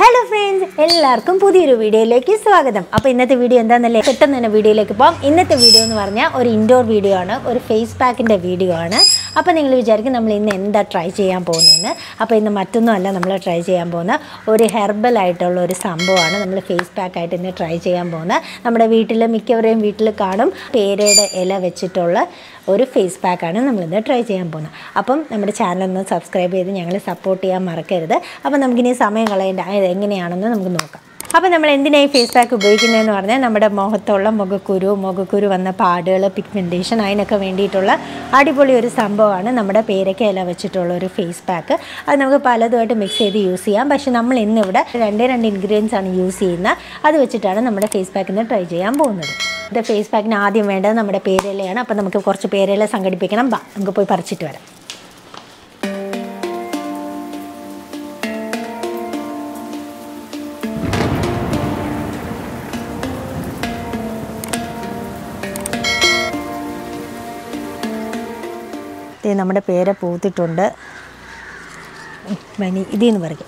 hello friends എല്ലാവർക്കും പുതിയൊരു വീഡിയോയിലേക്ക് സ്വാഗതം അപ്പോൾ ഇന്നത്തെ വീഡിയോ എന്താണെന്നല്ലേ പെട്ടെന്ന് തന്നെ വീഡിയോയിലേക്ക് പോകാം ഇന്നത്തെ വീഡിയോ എന്ന് പറഞ്ഞാൽ ഒരു ഇൻഡോർ വീഡിയോ ആണ് ഒരു ഫേസ് പാക്കിൻ്റെ വീഡിയോ ആണ് അപ്പോൾ നിങ്ങൾ വിചാരിക്കും നമ്മൾ ഇന്ന് എന്താ ട്രൈ ചെയ്യാൻ പോകുന്നതെന്ന് അപ്പോൾ ഇന്ന് മറ്റൊന്നും അല്ല നമ്മൾ ട്രൈ ചെയ്യാൻ പോകുന്ന ഒരു ഹെർബൽ ആയിട്ടുള്ള ഒരു സംഭവമാണ് നമ്മൾ ഫേസ് പാക്കായിട്ട് ഇന്ന് ട്രൈ ചെയ്യാൻ പോകുന്നത് നമ്മുടെ വീട്ടിൽ മിക്കവരെയും വീട്ടിൽ കാണും പേരയുടെ ഇല വെച്ചിട്ടുള്ള ഒരു ഫേസ് പാക്കാണ് നമ്മളിന്ന് ട്രൈ ചെയ്യാൻ പോകുന്നത് അപ്പം നമ്മുടെ ചാനൽ ഒന്ന് സബ്സ്ക്രൈബ് ചെയ്ത് ഞങ്ങൾ സപ്പോർട്ട് ചെയ്യാൻ മറക്കരുത് അപ്പം നമുക്കിനി സമയം കളയേണ്ട അത് എങ്ങനെയാണെന്ന് നമുക്ക് നോക്കാം അപ്പോൾ നമ്മൾ എന്തിനായി ഫേസ് പാക്ക് ഉപയോഗിക്കുന്നതെന്ന് പറഞ്ഞാൽ നമ്മുടെ മുഖത്തുള്ള മുഖക്കുരു മുഖക്കുരു വന്ന പാടുകൾ പിഗ്മെൻറ്റേഷൻ അതിനൊക്കെ വേണ്ടിയിട്ടുള്ള അടിപൊളി ഒരു സംഭവമാണ് നമ്മുടെ പേരയ്ക്ക ഇല വെച്ചിട്ടുള്ള ഒരു ഫേസ് പാക്ക് അത് നമുക്ക് പലതുമായിട്ട് മിക്സ് ചെയ്ത് യൂസ് ചെയ്യാം പക്ഷേ നമ്മൾ ഇന്നിവിടെ രണ്ടേ രണ്ട് ഇൻഗ്രീഡിയൻസ് ആണ് യൂസ് ചെയ്യുന്നത് അത് വെച്ചിട്ടാണ് നമ്മുടെ ഫേസ് പാക്കിന് ട്രൈ ചെയ്യാൻ പോകുന്നത് ഇത് ഫേസ് പാക്കിന് ആദ്യം വേണ്ടത് നമ്മുടെ പേരയിലയാണ് അപ്പോൾ നമുക്ക് കുറച്ച് പേരയില സംഘടിപ്പിക്കണം ബാ നമുക്ക് പോയി പറിച്ചിട്ട് വരാം ഇത് നമ്മുടെ പേര പൂത്തിട്ടുണ്ട് മനി ഇതിൽ നിന്ന് പറിക്കാം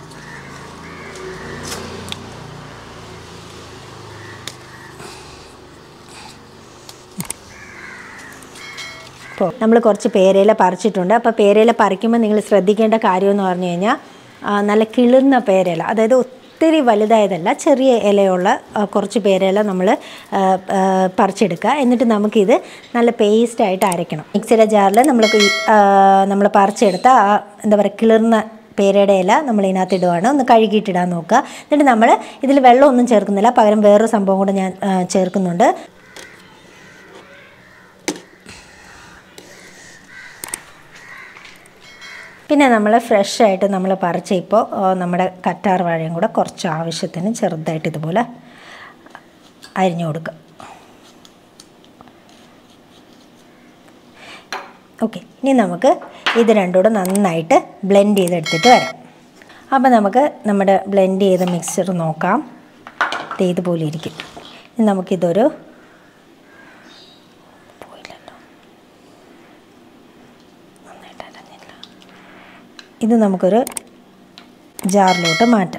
ഇപ്പോൾ നമ്മൾ കുറച്ച് പേരയില പറിച്ചിട്ടുണ്ട് അപ്പോൾ പേരയില പറിക്കുമ്പോൾ നിങ്ങൾ ശ്രദ്ധിക്കേണ്ട കാര്യമെന്ന് പറഞ്ഞു കഴിഞ്ഞാൽ ആ, നല്ല കിളുന്ന പേരയില അതായത് ഒത്തിരി വലുതായതല്ല ചെറിയ ഇലയുള്ള ആ, കുറച്ച് പേരയില നമ്മൾ ആ, ആ, പറിച്ചെടുക്കുക എന്നിട്ട് നമുക്കിത് നല്ല പേസ്റ്റായിട്ട് അരയ്ക്കണം മിക്സിയുടെ ജാറിൽ നമ്മൾ നമ്മൾ പറിച്ചെടുത്ത ആ എന്താ പറയുക കിളിർന്ന പേരയുടെ ഇല നമ്മൾ ഇതിനകത്ത് ഇടുവാണ് ഒന്ന് കഴുകിയിട്ടിടാൻ നോക്കുക എന്നിട്ട് നമ്മൾ ഇതിൽ വെള്ളമൊന്നും ചേർക്കുന്നില്ല പകരം വേറൊരു സംഭവം കൂടെ ഞാൻ ആ, ചേർക്കുന്നുണ്ട് പിന്നെ നമ്മൾ ഫ്രഷ് ആയിട്ട് നമ്മൾ പറിച്ച ഇപ്പോൾ നമ്മുടെ കറ്റാർ വാഴയും കൂടെ കുറച്ച് ആവശ്യത്തിന് ചെറുതായിട്ട് ഇതുപോലെ അരിഞ്ഞു കൊടുക്കുക ഓക്കെ ഇനി നമുക്ക് ഇത് രണ്ടും കൂടെ നന്നായിട്ട് ബ്ലെൻഡ് ചെയ്തെടുത്തിട്ട് വരാം അപ്പോൾ നമുക്ക് നമ്മുടെ ബ്ലെൻഡ് ചെയ്ത മിക്സർ നോക്കാം ഇത് ഇതുപോലെ ഇരിക്കും ഇനി നമുക്കിതൊരു പോയില്ലല്ലോ നന്നായിട്ട് അരഞ്ഞില്ല ഇത് നമുക്കൊരു ജാറിലോട്ട് മാറ്റാം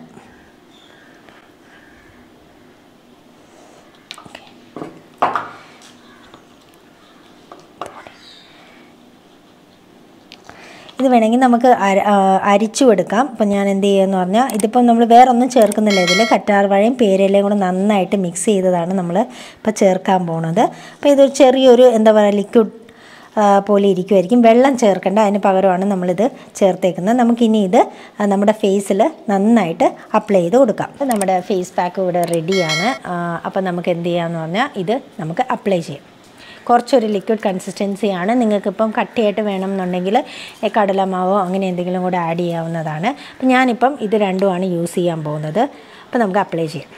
ഇത് വേണമെങ്കിൽ നമുക്ക് അര ആ, അരിച്ചും എടുക്കാം അപ്പം ഞാൻ എന്ത് ചെയ്യുമെന്ന് പറഞ്ഞാൽ ഇതിപ്പം നമ്മൾ വേറെ ഒന്നും ചേർക്കുന്നില്ല ഇതിൽ കറ്റാർവാഴയും പേരയിലയും കൂടെ നന്നായിട്ട് മിക്സ് ചെയ്തതാണ് നമ്മൾ ഇപ്പോൾ ചേർക്കാൻ പോണത് അപ്പോൾ ഇതൊരു ചെറിയൊരു എന്താ പറയുക ലിക്വിഡ് ആ, പോലെ ഇരിക്കുമായിരിക്കും വെള്ളം ചേർക്കേണ്ട അതിന് പകരമാണ് നമ്മളിത് ചേർത്തേക്കുന്നത് നമുക്കിനി ഇത് ആ, നമ്മുടെ ഫേസിൽ നന്നായിട്ട് അപ്ലൈ ചെയ്ത് കൊടുക്കാം അപ്പോൾ നമ്മുടെ ഫേസ് പാക്ക് ഇവിടെ റെഡിയാണ് അപ്പോൾ നമുക്ക് എന്ത് ചെയ്യാമെന്ന് പറഞ്ഞാൽ ഇത് നമുക്ക് അപ്ലൈ ചെയ്യാം കുറച്ചൊരു ലിക്വിഡ് കൺസിസ്റ്റൻസിയാണ് നിങ്ങൾക്കിപ്പം കട്ടിയായിട്ട് വേണമെന്നുണ്ടെങ്കിൽ ഏ, കടലമാവോ അങ്ങനെ എന്തെങ്കിലും കൂടെ ആഡ് ചെയ്യാവുന്നതാണ് അപ്പം ഞാനിപ്പം ഇത് രണ്ടുമാണ് യൂസ് ചെയ്യാൻ പോകുന്നത് അപ്പം നമുക്ക് അപ്ലൈ ചെയ്യാം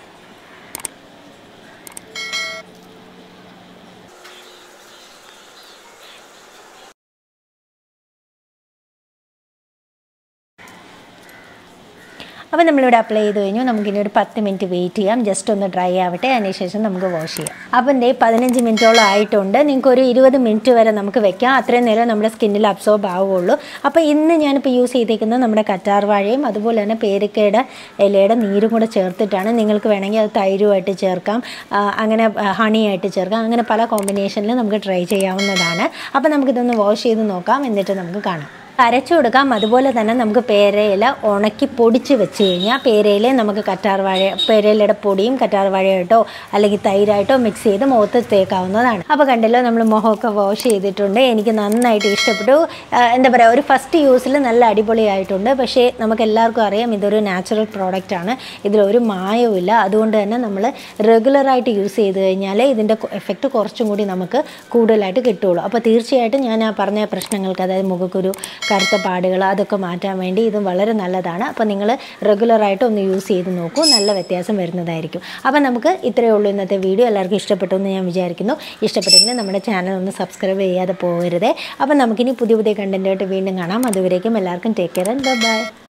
അപ്പോൾ നമ്മളിവിടെ അപ്ലൈ ചെയ്ത് കഴിഞ്ഞു നമുക്കിനി ഒരു പത്ത് മിനിറ്റ് വെയിറ്റ് ചെയ്യാം ജസ്റ്റ് ഒന്ന് ഡ്രൈ ആവട്ടെ അതിനുശേഷം നമുക്ക് വാഷ് ചെയ്യാം അപ്പം എന്തേ പതിനഞ്ച് മിനിറ്റോളം ആയിട്ടുണ്ട് നിങ്ങൾക്ക് ഒരു ഇരുപത് മിനിറ്റ് വരെ നമുക്ക് വെക്കാം അത്രയും നേരം നമ്മുടെ സ്കിന്നിൽ അബ്സോർബ് ആവുകയുള്ളൂ അപ്പോൾ ഇന്ന് ഞാനിപ്പോൾ യൂസ് ചെയ്തേക്കുന്നത് നമ്മുടെ കറ്റാർ വാഴയും അതുപോലെ തന്നെ പേരക്കയുടെ ഇലയുടെ നീരും കൂടെ ചേർത്തിട്ടാണ് നിങ്ങൾക്ക് വേണമെങ്കിൽ അത് തൈരുമായിട്ട് ചേർക്കാം ആ, അങ്ങനെ ഹണി ആയിട്ട് ചേർക്കാം അങ്ങനെ പല കോമ്പിനേഷനിൽ നമുക്ക് ട്രൈ ചെയ്യാവുന്നതാണ് അപ്പോൾ നമുക്കിതൊന്ന് വാഷ് ചെയ്ത് നോക്കാം എന്നിട്ട് നമുക്ക് കാണാം അരച്ചു കൊടുക്കാം അതുപോലെ തന്നെ നമുക്ക് പേരയില ഉണക്കി പൊടിച്ച് വെച്ച് കഴിഞ്ഞാൽ പേരയില നമുക്ക് കറ്റാർ വാഴ പേരയിലയുടെ പൊടിയും കറ്റാർ വാഴയായിട്ടോ അല്ലെങ്കിൽ തൈരായിട്ടോ മിക്സ് ചെയ്ത് മുഖത്ത് തേക്കാവുന്നതാണ് അപ്പോൾ കണ്ടല്ലോ നമ്മൾ മുഖമൊക്കെ വാഷ് ചെയ്തിട്ടുണ്ട് എനിക്ക് നന്നായിട്ട് ഇഷ്ടപ്പെട്ടു ആ, എന്താ പറയുക ഒരു ഫസ്റ്റ് യൂസിൽ നല്ല അടിപൊളിയായിട്ടുണ്ട് പക്ഷേ നമുക്ക് എല്ലാവർക്കും അറിയാം ഇതൊരു നാച്ചുറൽ പ്രോഡക്റ്റ് ആണ് ഇതിലൊരു മായവുമില്ല അതുകൊണ്ട് തന്നെ നമ്മൾ റെഗുലറായിട്ട് യൂസ് ചെയ്ത് കഴിഞ്ഞാൽ ഇതിൻ്റെ എഫക്റ്റ് കുറച്ചും കൂടി നമുക്ക് കൂടുതലായിട്ട് കിട്ടുള്ളൂ അപ്പോൾ തീർച്ചയായിട്ടും ഞാൻ ആ പറഞ്ഞ പ്രശ്നങ്ങൾക്ക് അതായത് മുഖക്കുരു കറുത്ത പാടുകൾ അതൊക്കെ മാറ്റാൻ വേണ്ടി ഇത് വളരെ നല്ലതാണ് അപ്പോൾ നിങ്ങൾ റെഗുലറായിട്ട് ഒന്ന് യൂസ് ചെയ്ത് നോക്കൂ നല്ല വ്യത്യാസം വരുന്നതായിരിക്കും അപ്പോൾ നമുക്ക് ഇത്രയേ ഉള്ളൂ ഇന്നത്തെ വീഡിയോ എല്ലാവർക്കും ഇഷ്ടപ്പെട്ടു എന്ന് ഞാൻ വിചാരിക്കുന്നു ഇഷ്ടപ്പെട്ടെങ്കിൽ നമ്മുടെ ചാനൽ ഒന്ന് സബ്സ്ക്രൈബ് ചെയ്യാതെ പോകരുതേ അപ്പോൾ നമുക്കിനി പുതിയ പുതിയ കണ്ടൻറ്റായിട്ട് വീണ്ടും കാണാം അതുവരേക്കും എല്ലാവർക്കും ടേക്ക് കെയർ ആൻഡ് ബൈ